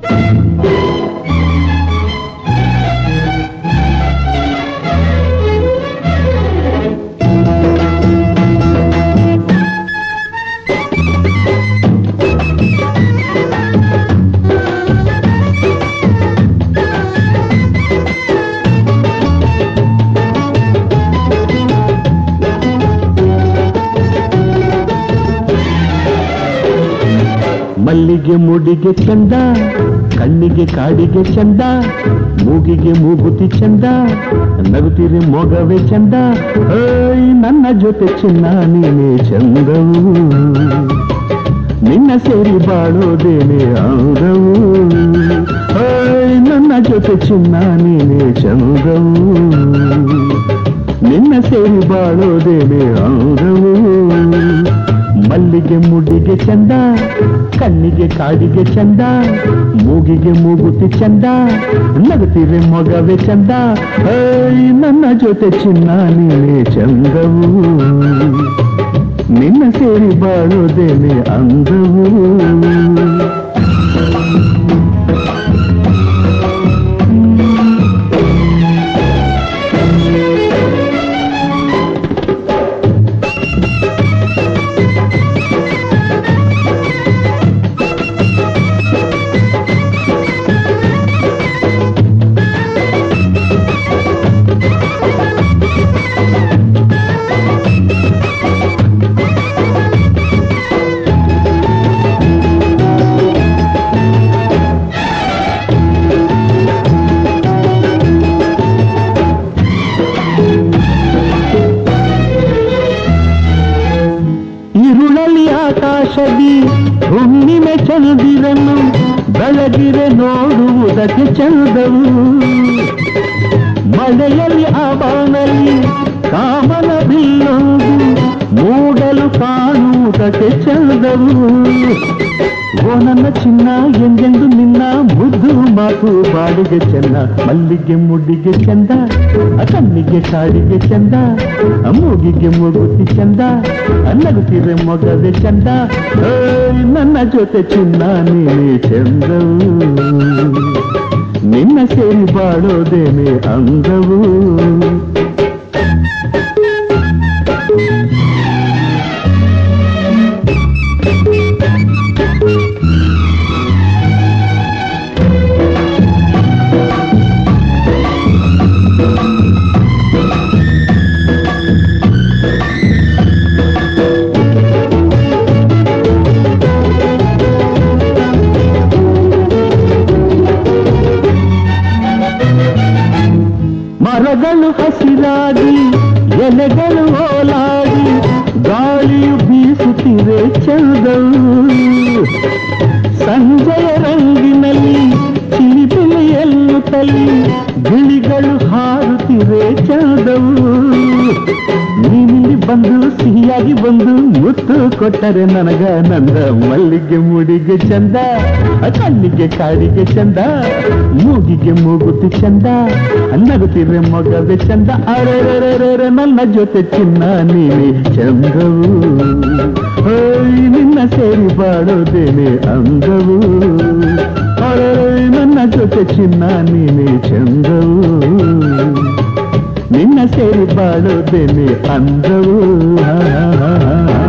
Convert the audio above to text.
ಮಲ್ಲಿಗೆ ಮುಡಿಗೆ ಚಂದ ಕಣ್ಣಿಗೆ ಕಾಡಿಗೆ ಚಂದ ಮೂಗಿಗೆ ಮೂಗುತಿ ಚಂದ ನಗುತ್ತಿರೆ ಮೊಗವೇ ಚಂದ ಏಯ್ ನನ್ನ ಜೊತೆ ಚಿನ್ನ ನೀನೇ ಚಂದವು ನಿನ್ನ ಸೇರಿ ಬಾಳೋದೇನೆ ಆದವು ಏಯ್ ನನ್ನ ಜೊತೆ ಚಿನ್ನ ನೀನೇ ಚಂದವು ನಿನ್ನ ಸೇರಿ ಬಾಳೋದೇನೆ ಆದವು ಮಲ್ಲಿಗೆ ಮುಡಿಗೆ ಚಂದ ಕಣ್ಣಿಗೆ ಕಾಡಿಗೆ ಚಂದ ಮೂಗಿಗೆ ಮೂಗುತಿ ಚಂದ ನಗುತ್ತಿರೆ ಮೊಗವೇ ಚಂದ ಏಯ್ ನನ್ನ ಜೊತೆ ಚಿನ್ನ ನೀನೇ ಚಂದವು ನಿನ್ನ ಸೇರಿ ಬಾಳೋದೇನೆ ಅಂದವು ഇരുളಲ್ಲಿ ಆಕಾಶದಿ ಹುಣ್ಣಿಮೆ ಚಂದಿರನು ಬೆಳಗಿರೆ ನೋಡುವುದಕ್ಕೆ ಚಂದವು ಮಳೆಯಲ್ಲಿ ಆ ಬಾನಲ್ಲಿ ಕಾಮನ ಬಿಲ್ಲೊಂದು ಮೂಡಲು ಕಾಣುವುದಕ್ಕೆ ಚಂದವು ಓ ನನ್ನ ಚಿನ್ನ ಎಂದೆಂದು ನಿನ್ನ ಮುದ್ದು ಮಾತು ಬಾಡಿಗೆ ಚೆನ್ನ ಮಲ್ಲಿಗೆ ಮುಡಿಗೆ ಚಂದ ಆ ಕಣ್ಣಿಗೆ ಕಾಡಿಗೆ ಚಂದ ಆ ಮೂಗಿಗೆ ಮೂಗುತಿ ಚಂದ ನಗುತ್ತಿರೆ ಮೊಗವೆ ಚಂದ ಏಯ್ ನನ್ನ ಜೊತೆ ಚಿನ್ನ ನೀನೇ ಚಂದವು ನಿನ್ನ ಸೇರಿ ಬಾಳೋದೇನೆ ಅಂದವು ಮರಗಳು ಹಸಿರಾಗಿ ಎಲೆಗಳು ಓಲಾಡಿ ಗಾಳಿಯು ಬೀಸುತ್ತಿದೆ ಚಂದವು ಸಂಜೆಯ ರಂಗಿನಲ್ಲಿ ಚಿಲಿಪಿಲಿಯಲ್ಲು ತಲಿ ಗಿಳಿಗಳು ಹಾರುತ್ತಿವೆ ಚಂದವು ನೀನಿಲ್ಲಿ ಬಂದು ಸಿಹಿಯಾಗಿ ಬಂದು ಮುತ್ತು ಕೊಟ್ಟರೆ ನನಗ ನಂದ ಮಲ್ಲಿಗೆ ಮುಡಿಗೆ ಚಂದ ಆ ಕಣ್ಣಿಗೆ ಕಾಡಿಗೆ ಚಂದ ಮೂಗಿಗೆ ಮೂಗುತಿ ಚಂದ ನಗುತ್ತಿರೆ ಮೊಗವೆ ಚಂದ ಅರೆ ನನ್ನ ಜೊತೆ ಚಿನ್ನ ನೀನೆ ಚಂದವು ಓಯ್ ನಿನ್ನ ಸೇರಿ ಬಾಳೋದೇನೆ ಅಂದವು ಅರೆ ನನ್ನ ಜೊತೆ ಚಿನ್ನ ನೀನೆ ಚಂದವು ನಿನ್ನ ಸೇರಿ ಬಾಳೋದೇನೆ ಅಂದವು ಆ, ಆ, ಆ, ಆ.